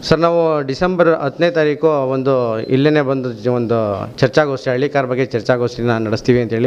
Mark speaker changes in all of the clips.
Speaker 1: sir ನಾವು December ಹತ್ತನೇ ತಾರೀಕು ಒಂದು ಇಲ್ಲೇ ಬಂದು ಜ- ಒಂದು ಚರ್ಚಾಗೋಷ್ಠಿ ಹಳ್ಳಿಕಾರ್ ಬಗ್ಗೆ ಚರ್ಚಾಗೋಷ್ಠಿನ ನಡೆಸ್ತೀವಿ ಅಂತೇಳಿ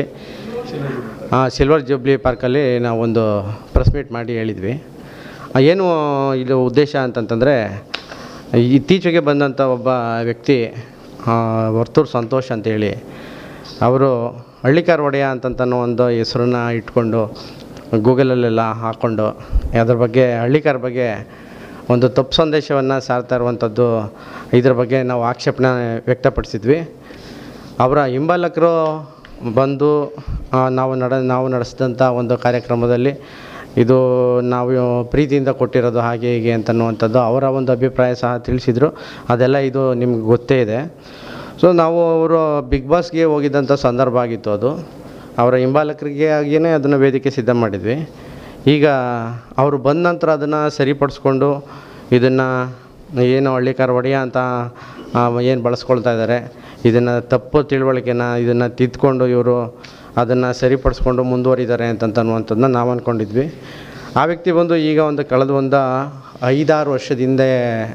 Speaker 1: ಆ, ಸಿಲ್ವರ್ ಜೂಬ್ಲಿ ಪಾರ್ಕಲ್ಲಿ ನಾವು ಒಂದು ಪ್ರೆಸ್ ಮೀಟ್ ಮಾಡಿ ಹೇಳಿದ್ವಿ ಆ, ಏನು ಇದು ಉದ್ದೇಶ ಅಂತಂತಂದರೆ ಇತ್ತೀಚೆಗೆ ಬಂದಂಥ ಒಬ್ಬ ವ್ಯಕ್ತಿ ಆ, ವರ್ತೂರು ಸಂತೋಷ್ ಅಂತೇಳಿ ಅವರು ಹಳ್ಳಿಕಾರ್ ಒಡೆಯ ಅಂತಂತನೋ ಒಂದು ಹೆಸರನ್ನ ಇಟ್ಕೊಂಡು ಗೂಗಲಲ್ಲೆಲ್ಲ ಹಾಕ್ಕೊಂಡು ಅದ್ರ ಬಗ್ಗೆ ಹಳ್ಳಿಕಾರ್ ಬಗ್ಗೆ ಒಂದು ತಪ್ಪು ಸಂದೇಶವನ್ನು ಸಾರ್ತಾ ಇರುವಂಥದ್ದು ಇದ್ರ ಬಗ್ಗೆ ನಾವು ಆಕ್ಷೇಪಣೆ ವ್ಯಕ್ತಪಡಿಸಿದ್ವಿ ಅವರ ಹಿಂಬಾಲಕರು ಬಂದು ಆ, ನಾವು ನಡ ನಾವು ನಡೆಸಿದಂಥ ಒಂದು ಕಾರ್ಯಕ್ರಮದಲ್ಲಿ ಇದು ನಾವು ಪ್ರೀತಿಯಿಂದ ಕೊಟ್ಟಿರೋದು ಹಾಗೆ ಹೀಗೆ ಅಂತನ್ನುವಂಥದ್ದು ಅವರ ಒಂದು ಅಭಿಪ್ರಾಯ ಸಹ ತಿಳಿಸಿದರು ಅದೆಲ್ಲ ಇದು ನಿಮ್ಗೆ ಗೊತ್ತೇ ಇದೆ ಸೊ ನಾವು ಅವರು ಬಿಗ್ ಬಾಸ್ಗೆ ಹೋಗಿದ್ದಂಥ ಸಂದರ್ಭ ಆಗಿತ್ತು ಅದು ಅವರ ಹಿಂಬಾಲಕರಿಗೆ ಆಗಿಯೇ ಅದನ್ನು ವೇದಿಕೆ ಸಿದ್ಧ ಮಾಡಿದ್ವಿ ಈಗ ಅವರು ಬಂದ ನಂತರ ಅದನ್ನು ಸರಿಪಡಿಸ್ಕೊಂಡು ಇದನ್ನು ಏನು ಹಳ್ಳಿಕಾರ ಒಡೆಯ ಅಂತ ಏನು ಬಳಸ್ಕೊಳ್ತಾ ಇದ್ದಾರೆ ಇದನ್ನು ತಪ್ಪು ತಿಳುವಳಿಕೆನ ಇದನ್ನು ತಿದ್ದುಕೊಂಡು ಇವರು ಅದನ್ನು ಸರಿಪಡಿಸ್ಕೊಂಡು ಮುಂದುವರಿದ್ದಾರೆ ಅಂತಂತನ್ನುವಂಥದ್ದನ್ನ ನಾವು ಅಂದ್ಕೊಂಡಿದ್ವಿ ಆ ವ್ಯಕ್ತಿ ಬಂದು ಈಗ ಒಂದು ಕಳೆದ ಒಂದು ಐದಾರು ವರ್ಷದ ಹಿಂದೆ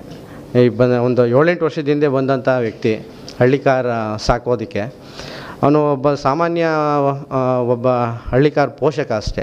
Speaker 1: ಈ ಬಂದ ಒಂದು ಏಳೆಂಟು ವರ್ಷದ ಹಿಂದೆ ಬಂದಂಥ ವ್ಯಕ್ತಿ ಹಳ್ಳಿಕಾರ ಸಾಕೋದಕ್ಕೆ ಅವನು ಒಬ್ಬ ಸಾಮಾನ್ಯ ಆ, ಒಬ್ಬ ಹಳ್ಳಿಕಾರ ಪೋಷಕ ಅಷ್ಟೇ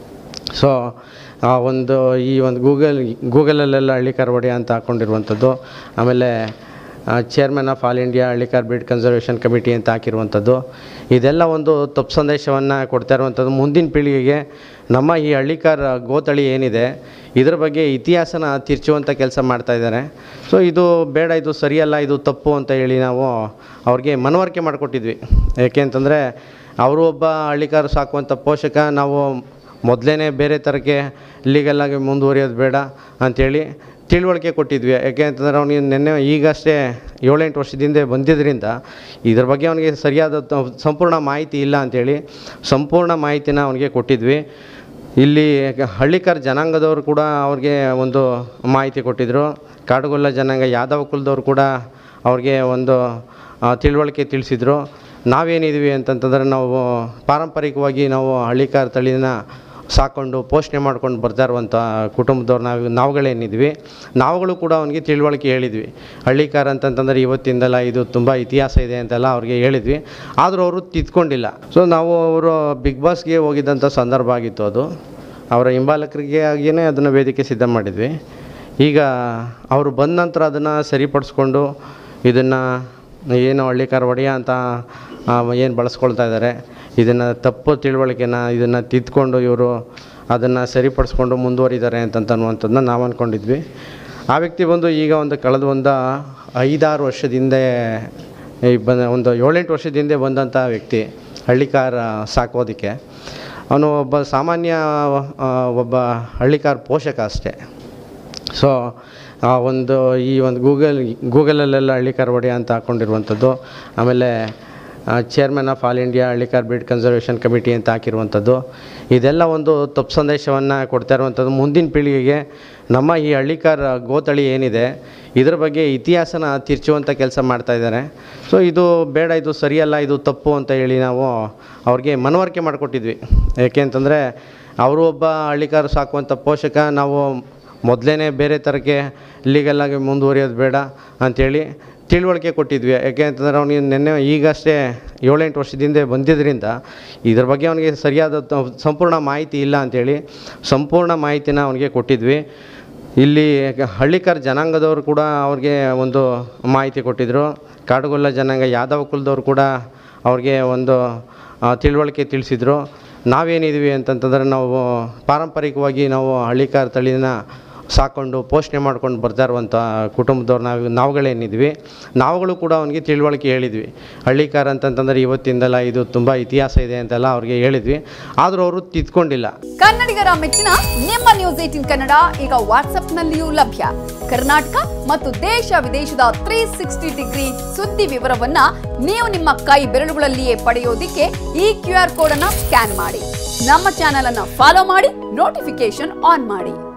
Speaker 1: ಸೊ ಆ ಒಂದು ಈ ಒಂದು ಗೂಗಲ್ ಗೂಗಲಲ್ಲೆಲ್ಲ ಹಳ್ಳಿಕಾರ್ ಒಡೆಯ ಅಂತ ಹಾಕ್ಕೊಂಡಿರುವಂಥದ್ದು ಆಮೇಲೆ chairman of all India Hallikar breed conservation committee ಅಂತ ಹಾಕಿರುವಂಥದ್ದು ಇದೆಲ್ಲ ಒಂದು ತಪ್ಪು ಸಂದೇಶವನ್ನು ಕೊಡ್ತಾ ಇರುವಂಥದ್ದು ಮುಂದಿನ ಪೀಳಿಗೆಗೆ ನಮ್ಮ ಈ ಹಳ್ಳಿಕಾರ್ ಗೋತಳಿ ಏನಿದೆ ಇದ್ರ ಬಗ್ಗೆ ಇತಿಹಾಸನ ತಿರ್ಚುವಂಥ ಕೆಲಸ ಮಾಡ್ತಾ ಇದ್ದಾರೆ ಸೊ ಇದು ಬೇಡ ಇದು ಸರಿಯಲ್ಲ ಇದು ತಪ್ಪು ಅಂತ ಹೇಳಿ ನಾವು ಅವ್ರಿಗೆ ಮನವರಿಕೆ ಮಾಡಿಕೊಟ್ಟಿದ್ವಿ ಯಾಕೆ ಅಂತಂದರೆ ಅವರು ಒಬ್ಬ ಹಳ್ಳಿಕಾರ ಸಾಕುವಂಥ ಪೋಷಕ ನಾವು ಮೊದಲೇ ಬೇರೆ ಥರಕ್ಕೆ ಲೀಗಲಾಗಿ ಮುಂದುವರಿಯೋದು ಬೇಡ ಅಂಥೇಳಿ ತಿಳುವಳಿಕೆ ಕೊಟ್ಟಿದ್ವಿ ಯಾಕೆ ಅಂತಂದರೆ ಅವನಿಗೆ ನಿನ್ನೆ ಈಗಷ್ಟೇ ಏಳೆಂಟು ವರ್ಷದಿಂದ ಬಂದಿದ್ದರಿಂದ ಇದ್ರ ಬಗ್ಗೆ ಅವನಿಗೆ ಸರಿಯಾದ ತ- ಸಂಪೂರ್ಣ ಮಾಹಿತಿ ಇಲ್ಲ ಅಂಥೇಳಿ ಸಂಪೂರ್ಣ ಮಾಹಿತಿನ ಅವನಿಗೆ ಕೊಟ್ಟಿದ್ವಿ ಇಲ್ಲಿ ಹಳ್ಳಿಕರ್ ಜನಾಂಗದವರು ಕೂಡ ಅವ್ರಿಗೆ ಒಂದು ಮಾಹಿತಿ ಕೊಟ್ಟಿದ್ದರು ಕಾಡುಗೊಲ್ಲ ಜನಾಂಗ ಯಾದವ ಕುಲದವ್ರು ಕೂಡ ಅವ್ರಿಗೆ ಒಂದು ಆ, ತಿಳುವಳಿಕೆ ತಿಳಿಸಿದ್ರು ನಾವೇನಿದ್ವಿ ಅಂತಂತಂದರೆ ನಾವು ಪಾರಂಪರಿಕವಾಗಿ ನಾವು ಹಳ್ಳಿಕಾರ್ ತಳಿನ ಸಾಕೊಂಡು ಪೋಷಣೆ ಮಾಡ್ಕೊಂಡು ಬರ್ತಾ ಇರುವಂಥ ಕುಟುಂಬದವ್ರು ನಾವು ನಾವುಗಳೇನಿದ್ವಿ ನಾವುಗಳು ಕೂಡ ಅವನಿಗೆ ತಿಳುವಳಿಕೆ ಹೇಳಿದ್ವಿ ಹಳ್ಳಿಕಾರ ಅಂತಂತಂದರೆ ಇವತ್ತಿಂದಲ್ಲ ಇದು ತುಂಬ ಇತಿಹಾಸ ಇದೆ ಅಂತೆಲ್ಲ ಅವ್ರಿಗೆ ಹೇಳಿದ್ವಿ ಆದರೂ ಅವರು ತಿದ್ಕೊಂಡಿಲ್ಲ ಸೊ ನಾವು ಅವರು ಬಿಗ್ ಬಾಸ್ಗೆ ಹೋಗಿದ್ದಂಥ ಸಂದರ್ಭ ಆಗಿತ್ತು ಅದು ಅವರ ಹಿಂಬಾಲಕರಿಗೆ ಆಗಿಯೇ ಅದನ್ನು ವೇದಿಕೆ ಸಿದ್ಧ ಮಾಡಿದ್ವಿ ಈಗ ಅವರು ಬಂದ ನಂತರ ಅದನ್ನು ಸರಿಪಡಿಸ್ಕೊಂಡು ಇದನ್ನು ಏನು ಹಳ್ಳಿಕಾರ ಒಡೆಯ ಅಂತ ಏನು ಬಳಸ್ಕೊಳ್ತಾ ಇದ್ದಾರೆ ಇದನ್ನು ತಪ್ಪು ತಿಳುವಳಿಕೆನ ಇದನ್ನು ತಿದ್ದುಕೊಂಡು ಇವರು ಅದನ್ನು ಸರಿಪಡಿಸ್ಕೊಂಡು ಮುಂದುವರಿದ್ದಾರೆ ಅಂತಂತನ್ನುವಂಥದ್ದನ್ನ ನಾವು ಅಂದ್ಕೊಂಡಿದ್ವಿ ಆ ವ್ಯಕ್ತಿ ಬಂದು ಈಗ ಒಂದು ಕಳೆದ ಒಂದು ಐದಾರು ವರ್ಷದ ಹಿಂದೆ ಈ ಬಂದ ಒಂದು ಏಳೆಂಟು ವರ್ಷದ ಹಿಂದೆ ಬಂದಂಥ ವ್ಯಕ್ತಿ ಹಳ್ಳಿಕಾರ ಸಾಕೋದಕ್ಕೆ ಅವನು ಒಬ್ಬ ಸಾಮಾನ್ಯ ಆ, ಒಬ್ಬ ಹಳ್ಳಿಕಾರ ಪೋಷಕ ಅಷ್ಟೇ ಸೊ ಆ ಒಂದು ಈ ಒಂದು ಗೂಗಲ್ ಗೂಗಲಲ್ಲೆಲ್ಲ ಹಳ್ಳಿಕಾರ್ ಒಡೆಯ ಅಂತ ಹಾಕ್ಕೊಂಡಿರುವಂಥದ್ದು ಆಮೇಲೆ chairman of all India Hallikar breed conservation committee ಅಂತ ಹಾಕಿರುವಂಥದ್ದು ಇದೆಲ್ಲ ಒಂದು ತಪ್ಪು ಸಂದೇಶವನ್ನು ಕೊಡ್ತಾ ಇರುವಂಥದ್ದು ಮುಂದಿನ ಪೀಳಿಗೆಗೆ ನಮ್ಮ ಈ ಹಳ್ಳಿಕಾರ್ ಗೋತಳಿ ಏನಿದೆ ಇದ್ರ ಬಗ್ಗೆ ಇತಿಹಾಸನ ತಿರ್ಚುವಂಥ ಕೆಲಸ ಮಾಡ್ತಾ ಇದ್ದಾರೆ ಸೊ ಇದು ಬೇಡ ಇದು ಸರಿಯಲ್ಲ ಇದು ತಪ್ಪು ಅಂತ ಹೇಳಿ ನಾವು ಅವ್ರಿಗೆ ಮನವರಿಕೆ ಮಾಡಿಕೊಟ್ಟಿದ್ವಿ ಯಾಕೆ ಅಂತಂದರೆ ಅವರು ಒಬ್ಬ ಹಳ್ಳಿಕಾರ ಸಾಕುವಂಥ ಪೋಷಕ ನಾವು ಮೊದಲೇ ಬೇರೆ ಥರಕ್ಕೆ ಲೀಗಲಾಗಿ ಮುಂದುವರಿಯೋದು ಬೇಡ ಅಂಥೇಳಿ ತಿಳುವಳಿಕೆ ಕೊಟ್ಟಿದ್ವಿ ಯಾಕೆ ಅಂತಂದರೆ ಅವನಿಗೆ ನಿನ್ನೆ ಈಗಷ್ಟೇ ಏಳೆಂಟು ವರ್ಷದಿಂದ ಬಂದಿದ್ದರಿಂದ ಇದ್ರ ಬಗ್ಗೆ ಅವನಿಗೆ ಸರಿಯಾದ ತ- ಸಂಪೂರ್ಣ ಮಾಹಿತಿ ಇಲ್ಲ ಅಂಥೇಳಿ ಸಂಪೂರ್ಣ ಮಾಹಿತಿನ ಅವನಿಗೆ ಕೊಟ್ಟಿದ್ವಿ ಇಲ್ಲಿ ಹಳ್ಳಿಕರ್ ಜನಾಂಗದವರು ಕೂಡ ಅವ್ರಿಗೆ ಒಂದು ಮಾಹಿತಿ ಕೊಟ್ಟಿದ್ದರು ಕಾಡುಗೊಲ್ಲ ಜನಾಂಗ ಯಾದವ ಕುಲದವ್ರು ಕೂಡ ಅವ್ರಿಗೆ ಒಂದು ಆ, ತಿಳುವಳಿಕೆ ತಿಳಿಸಿದ್ರು ನಾವೇನಿದ್ವಿ ಅಂತಂತಂದರೆ ನಾವು ಪಾರಂಪರಿಕವಾಗಿ ನಾವು ಹಳ್ಳಿಕಾರ್ ತಳಿನ ಸಾಕೊಂಡು ಪೋಷಣೆ ಮಾಡ್ಕೊಂಡು ಬರ್ತಾ ಇರುವಂಥ ಕುಟುಂಬದವ್ರು ನಾವು ನಾವುಗಳೇನಿದ್ವಿ ನಾವುಗಳು ಕೂಡ ಅವನಿಗೆ ತಿಳುವಳಿಕೆ ಹೇಳಿದ್ವಿ ಹಳ್ಳಿಕಾರ ಅಂತಂತಂದರೆ ಇವತ್ತಿಂದಲ್ಲ ಇದು ತುಂಬ ಇತಿಹಾಸ ಇದೆ ಅಂತೆಲ್ಲ ಅವ್ರಿಗೆ ಹೇಳಿದ್ವಿ ಆದರೂ ಅವರು ತಿದ್ಕೊಂಡಿಲ್ಲ
Speaker 2: ಕನ್ನಡಿಗರ ಮೆಚ್ಚಿನ ನಿಮ್ಮ ನ್ಯೂಸ್ ಏಟಿನ್ ಕನ್ನಡ ಈಗ ವಾಟ್ಸ್ಆಪ್ನಲ್ಲಿಯೂ ಲಭ್ಯ ಕರ್ನಾಟಕ ಮತ್ತು ದೇಶ ವಿದೇಶದ ತ್ರೀ ಸಿಕ್ಸ್ಟಿ ಡಿಗ್ರಿ ಸುದ್ದಿ ವಿವರವನ್ನ ನೀವು ನಿಮ್ಮ ಕೈ ಬೆರಳುಗಳಲ್ಲಿಯೇ ಪಡೆಯೋದಿಕ್ಕೆ ಈ ಕ್ಯೂ ಆರ್ ಕೋಡ್ ಅನ್ನ ಸ್ಕ್ಯಾನ್ ಮಾಡಿ ನಮ್ಮ ಚಾನೆಲ್ ಅನ್ನ ಫಾಲೋ ಮಾಡಿ ನೋಟಿಫಿಕೇಶನ್ ಆನ್ ಮಾಡಿ